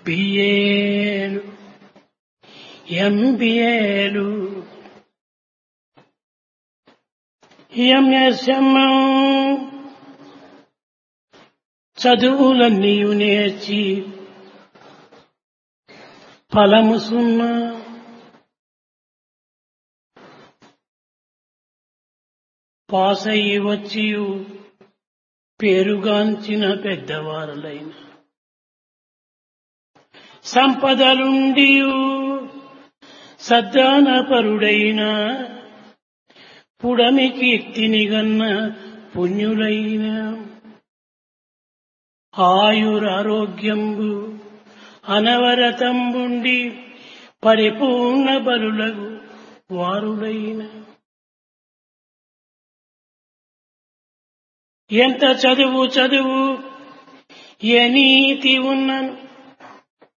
బిఏలు ఎంబిఏలు MSM చదువులన్నీ నేర్చి ఫలము సున్నా pass అయ్యి వచ్చి పేరుగాంచిన పెద్దవారులైన సంపదలుండి సద్దానపరుడైన పుడమి కీర్తినిగన్న పుణ్యులైన ఆయురారోగ్యంబు అనవరతంబుండి పరిపూర్ణ బలులగు వారులైన ఎంత చదువు చదువు ఏ నీతి ఉన్నను